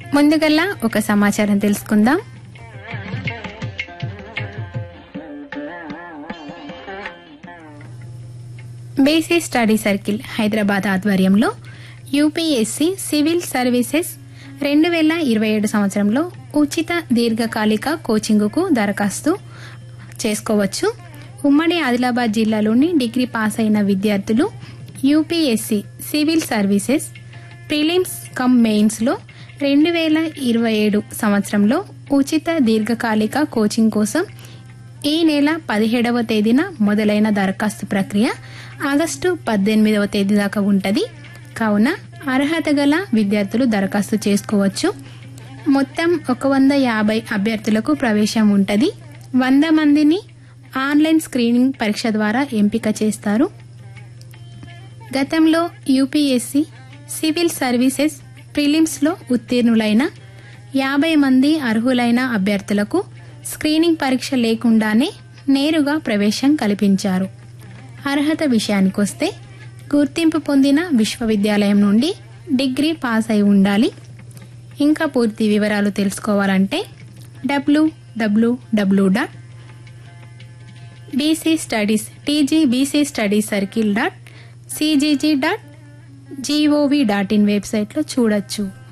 ముందుగల్లా ఒక సమాచారం తెలుసుకుందాం బేసిక్ స్టడీ సర్కిల్ హైదరాబాద్ ఆధ్వర్యంలో యూపీఎస్సీ సివిల్ సర్వీసెస్ రెండు వేల ఇరవై ఏడు సంవత్సరంలో ఉచిత దీర్ఘకాలిక కోచింగ్కు దరఖాస్తు చేసుకోవచ్చు ఉమ్మడి ఆదిలాబాద్ జిల్లాలోని డిగ్రీ పాస్ అయిన విద్యార్థులు UPSC civil services prelims cum మెయిన్స్లో రెండు వేల ఇరవై ఏడు సంవత్సరంలో ఉచిత దీర్ఘకాలిక కోచింగ్ కోసం ఈ నెల పదిహేడవ తేదీన మొదలైన దరఖాస్తు ప్రక్రియ ఆగస్టు పద్దెనిమిదవ తేదీ దాకా ఉంటుంది కావున అర్హత గల విద్యార్థులు దరఖాస్తు చేసుకోవచ్చు మొత్తం ఒక వంద యాభై అభ్యర్థులకు ప్రవేశం ఉంటుంది వంద మందిని ఆన్లైన్ స్క్రీనింగ్ పరీక్ష ద్వారా ఎంపిక చేస్తారు గతంలో యూపీఎస్సీ సివిల్ సర్వీసెస్ ప్రిలిమ్స్లో ఉత్తీర్ణులైన యాభై మంది అర్హులైన అభ్యర్థులకు స్క్రీనింగ్ పరీక్ష లేకుండానే నేరుగా ప్రవేశం కల్పించారు అర్హత విషయానికొస్తే గుర్తింపు పొందిన విశ్వవిద్యాలయం నుండి డిగ్రీ పాస్ అయి ఉండాలి ఇంకా పూర్తి వివరాలు తెలుసుకోవాలంటే W W W dot BC studies TG BC studies circle dot CGG dot GOV dot in వెబ్సైట్లో చూడొచ్చు